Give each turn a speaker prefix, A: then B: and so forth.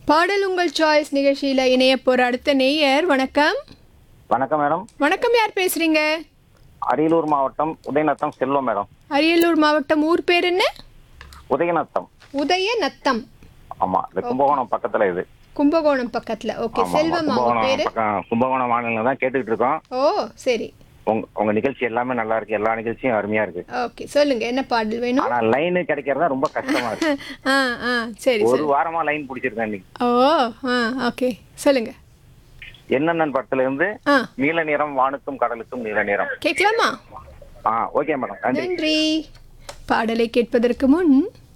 A: பாடல் உங்கள் சாய்ஸ் நிகழ்ச்சியில் இணைய போகிற அடுத்த நேயர் வணக்கம்
B: வணக்கம் மேடம்
A: வணக்கம் யார் பேசுறீங்க
B: அரியலூர் மாவட்டம் உதயநத்தம் செல்வம் மேடம்
A: அரியலூர் மாவட்டம் ஊர் பேர் என்ன
B: உதயநத்தம்
A: உதய நத்தம்
B: ஆமா இது கும்பகோணம் பக்கத்துல இது
A: கும்பகோணம் பக்கத்துல ஓகே
B: ஆமா, ஆமா.
A: செல்வம் அவங்க
B: கும்பகோணம்
A: பேரு
B: பக்கம் கும்பகோணம் மாநிலம் தான் கேட்டுக்கிட்டு இருக்கோம்
A: ஓ சரி
B: உங்க உங்க நிகழ்ச்சி எல்லாமே நல்லா இருக்கு எல்லா நிகழ்ச்சியும் அருமையா இருக்கு
A: ஓகே சொல்லுங்க என்ன பாடல் வேணும்
B: ஆனா லைன் கிடைக்கிறதா ரொம்ப கஷ்டமா இருக்கு
A: ஆ ஆ சரி
B: ஒரு
A: சரி
B: வாரமா லைன் பிடிச்சிருக்கேன் இன்னைக்கு
A: ஓ ஆ ஓகே சொல்லுங்க
B: என்னென்ன படத்துல இருந்து
A: ஆ
B: நீல நிறம் வானுக்கும் கடலுக்கும் நீல நிறம்
A: கேட்கலாமா
B: ஆ ஓகே மேடம் நன்றி
A: நன்றி பாடலை கேட்பதற்கு முன்